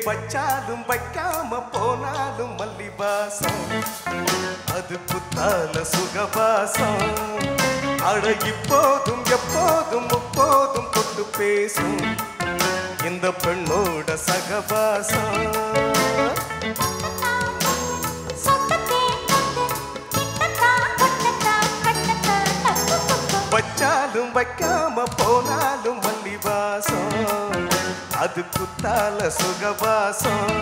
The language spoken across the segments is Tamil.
வச்சாலும் வைக்காம போனாலும் மல்லிவாசம் அது புத்தால சுகவாசம் அட இப்போதும் எப்போதும் முப்போதும் கொண்டு பேசும் இந்த பெண்ணோட சகவாசம் வச்சாலும் வைக்காம போனாலும் மல்லிவாசம் அது குத்தால சுகவாசம்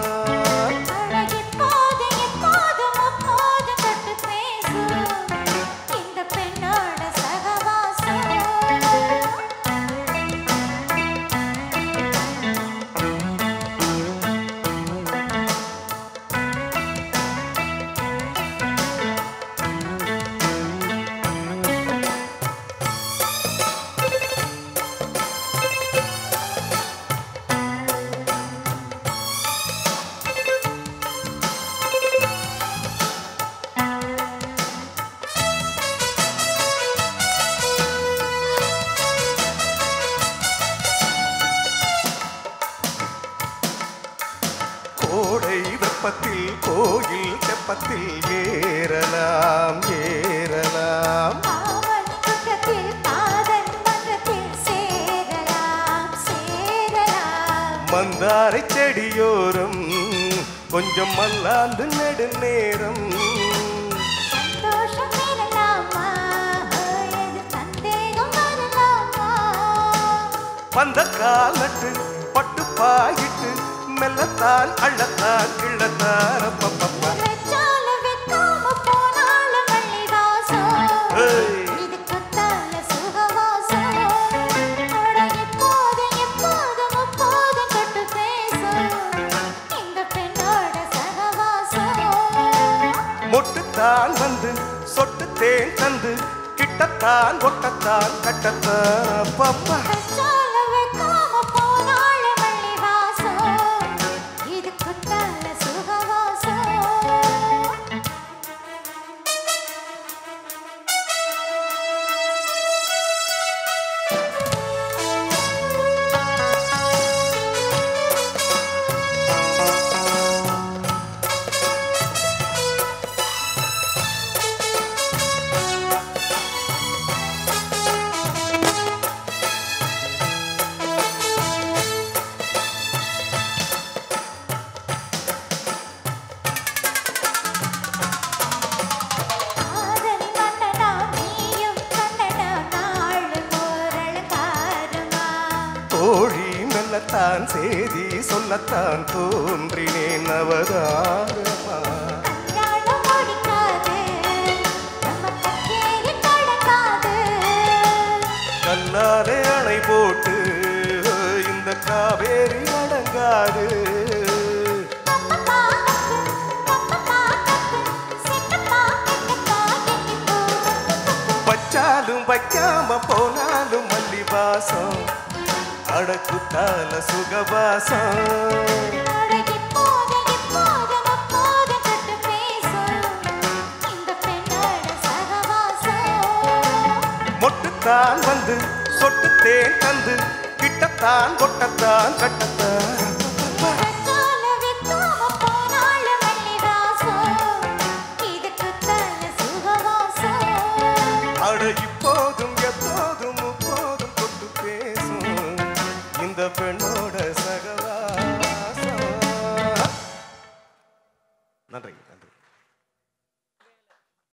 கோடை வெப்பத்தில் கோயில் தெப்பத்தில் ஏறலாம் ஏறலாம் மந்தாரை செடியோரம் கொஞ்சம் மல்லாந்து நெடுநேரம் வந்த காலட்டு பட்டு பாயிட்டு மெல்லத்தான் அள்ளத்தான் கிள்ளத்தான் அப்பப்பப்பா. ஏய். மொட்டுத்தான் வந்து சொட்டு தேன் தந்து கிட்டத்தான் ஒட்டத்தான் கட்டத்தான் பாப்பா தோழி மெல்லத்தான் செய்தி சொல்லத்தான் தோன்றினேன் அவதாரமா கல்லாலே அணை போட்டு இந்த காவேரி அடங்காது வச்சாலும் வைக்காம போனாலும் மல்லிவாசம் அடக்குத்தால சுகவாசம் மொட்டுத்தான் வந்து சொட்டு தேன் தந்து கிட்டத்தான் கொட்டத்தான் கட்டத்தான் அட இப்போதும் எப்போதும் முப்போதும் கொட்டு பேசும் இந்த பெண்ணோட சகவாசம் நன்றி